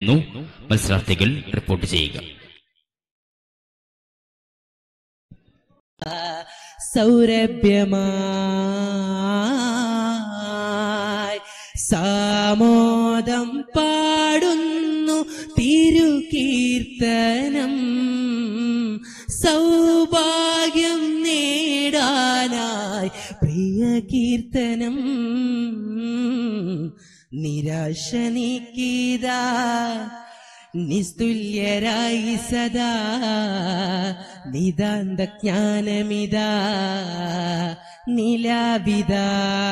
മത്സരാർത്ഥികൾ റിപ്പോർട്ട് ചെയ്യുക സൗരഭ്യമായി സാമോദം പാടുന്നു തിരുകീർത്തനം സൗഭാഗ്യം നേടാനായി പ്രിയ കീർത്തനം നിരാശ നീക്കിയതാ നിസ്തുല്യരായി സദാ നിതാന്ത ജ്ഞാനമിതാ നിലാവിതാ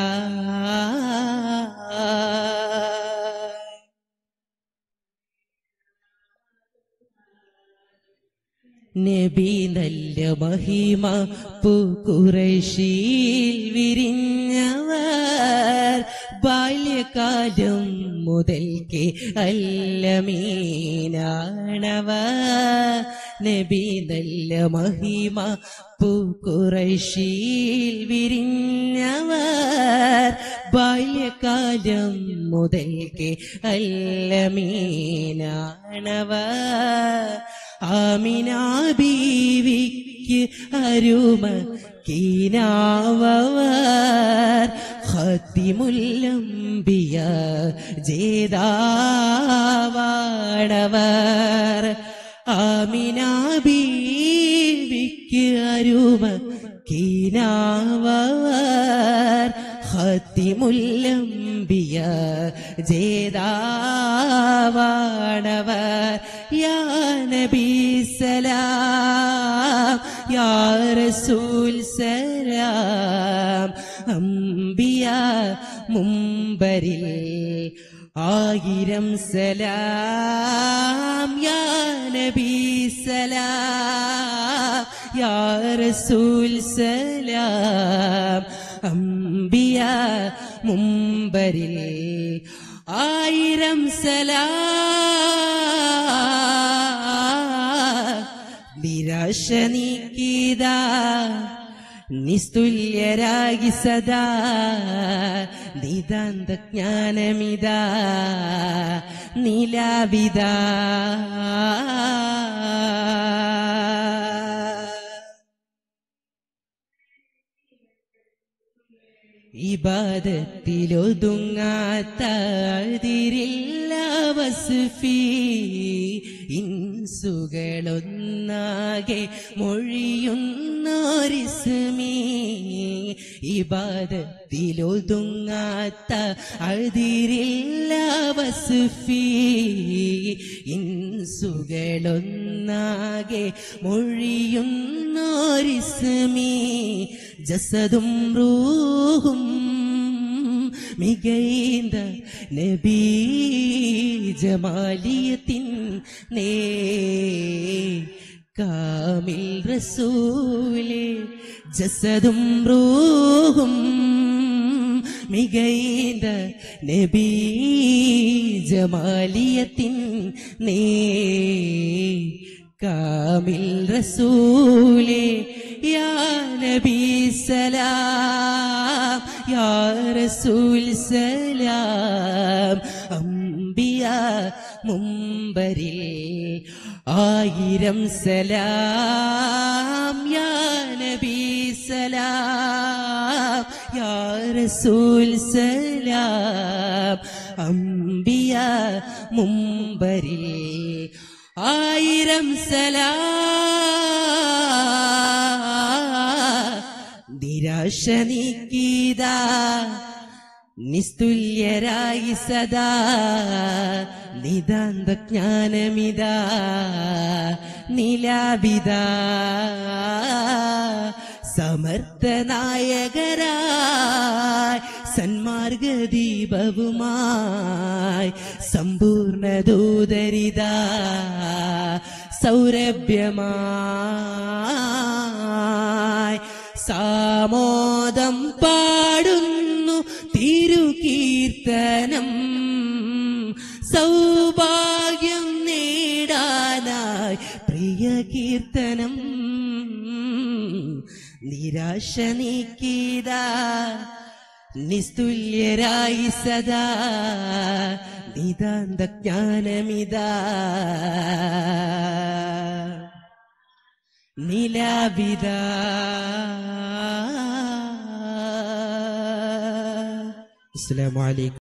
നബി നല്ല മഹിമ പൂക്കുറശീൽ വിരിഞ്ഞവർ ബാല്യകാലം മുതൽക്കേ അല്ലമീനാണവർ നബി നല്ല മഹിമ പൂക്കുറശീൽ വിരിഞ്ഞവർ ബാല്യകാലം മുതൽക്കേ അല്ലമീനാണവർ ആമിന ബീവിക്ക് അരുമ കീനാവർ ഹത്തിമുല്ലംബിയ ജേതാവാണവർ ആമിന ബീവിക്ക് അരുമ കീനാവർ ഹത്തിമുല്ലംബിയ ജേതാവാണവർ യാ നബി സലാം യാ റസൂൽ സലാം അംബിയ മുമ്പരിൽ ആയിരം സലാം യാ നബി സലാം യാ റസൂൽ സലാം അംബിയ മുമ്പരിൽ ആയിരം സലാം നിരാശ നീക്കിയത നിസ്തുല്യരാಗಿ സദാ നിതാന്ത ജ്ഞാനമിതാ നിലാവിതാ ഇബാദത്തിലൊതുങ്ങാത്ത അതിരില്ല വസുഫി ഇൻസുകളൊന്നാകെ മൊഴിയുന്നോരിസ്മി ഇബാദത്തിലൊതുങ്ങാത്ത അതിരില്ല വസുഫി ഇൻസുകളൊന്നാകെ മൊഴിയുന്നോരിസ്മി ജസതും റൂഹും മികൈന്ത നബീ ജമാലിയത്തിൻ നേ കാമിൽ റസൂലേ ജസതും റൂഹും മികൈന്ത നബീ ജമാലിയത്തിൻ നേ കാമിൽ റസൂലേ യാ നബി സലാം യാ റസൂൽ സലാം അംബിയ മുമ്പരിൽ ആയിരം സലാം യാ നബി സലാം യാ റസൂൽ സലാം അംബിയ മുമ്പരിൽ ആയിരം സലാം നിരാശ നീക്കിയത നിസ്തുല്യരായി സദാ നിതാന്ത ജ്ഞാനമിതാ നിലാവിതാ സമർത്ഥനായകരായി സന്മാർഗദീപവുമായി സമ്പൂർണ്ണ ദൂതരിതാ സൗരഭ്യമായി സാമോദം പാടുന്നു തിരുകീർത്തനം സൗഭാഗ്യം നേടാനായി പ്രിയ കീർത്തനം നിരാശ നീക്കിയത നിസ്തുല്യരായി സദാ നിതാന്ത ജ്ഞാനമിതാ നിലാവിതാ അസ്സലാമു അലൈക്കും